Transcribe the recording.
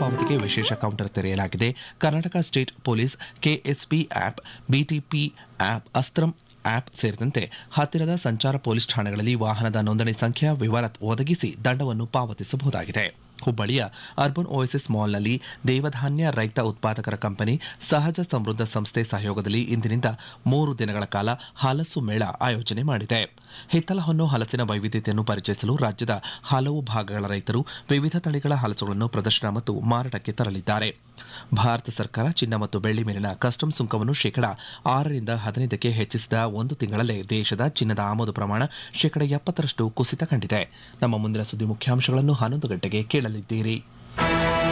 ಪಾವತಿಗೆ ವಿಶೇಷ ಕೌಂಟರ್ ತೆರೆಯಲಾಗಿದೆ Karnataka state police KSP app BTP app Astram app ಸೇರಿದಂತೆ ಹತ್ತಿರದ ಸಂಚಾರ ಪೊಲೀಸ್ ಠಾಣೆಗಳಲ್ಲಿ ವಾಹನದ ನೋಂದಣಿ ಸಂಖ್ಯೆಯ ವಿವರ ಒದಗಿಸಿ ದಂಡವನ್ನು ಪಾವತಿಸಬಹುದಾಗಿದೆ ಹುಬ್ಬಳ್ಳಿಯ ಅರ್ಬನ್ ಓಎಸ್ಎಸ್ ಮಾಲ್ನಲ್ಲಿ ದೇವಧಾನ್ಯ ರೈತ ಉತ್ಪಾದಕರ ಕಂಪನಿ ಸಹಜ ಸಮೃದ್ಧ ಸಂಸ್ಥೆ ಸಹಯೋಗದಲ್ಲಿ ಇಂದಿನಿಂದ ಮೂರು ದಿನಗಳ ಕಾಲ ಹಲಸು ಮೇಳ ಆಯೋಜನೆ ಮಾಡಿದೆ ಹಿತ್ತಲ ಹೊನ್ನು ಹಲಸಿನ ವೈವಿಧ್ಯತೆಯನ್ನು ಪರಿಚಯಿಸಲು ರಾಜ್ಯದ ಹಲವು ಭಾಗಗಳ ರೈತರು ವಿವಿಧ ತಳಿಗಳ ಹಲಸುಗಳನ್ನು ಪ್ರದರ್ಶನ ಮತ್ತು ಮಾರಾಟಕ್ಕೆ ತರಲಿದ್ದಾರೆ ಭಾರತ ಸರ್ಕಾರ ಚಿನ್ನ ಮತ್ತು ಬೆಳ್ಳಿ ಮೇಲಿನ ಕಸ್ಟಮ್ ಸುಂಕವನ್ನು ಶೇಕಡಾ ಆರರಿಂದ ಹದಿನೈದಕ್ಕೆ ಹೆಚ್ಚಿಸಿದ ಒಂದು ತಿಂಗಳಲ್ಲೇ ದೇಶದ ಚಿನ್ನದ ಆಮದು ಪ್ರಮಾಣ ಶೇಕಡಾ ಎಪ್ಪತ್ತರಷ್ಟು ಕುಸಿತ ಕಂಡಿದೆ ನಮ್ಮ ಮುಂದಿನ ಸುದ್ದಿ ಮುಖ್ಯಾಂಶಗಳನ್ನು ಹನ್ನೊಂದು ಗಂಟೆಗೆ ಕೇಳಲಿದ್ದೀರಿ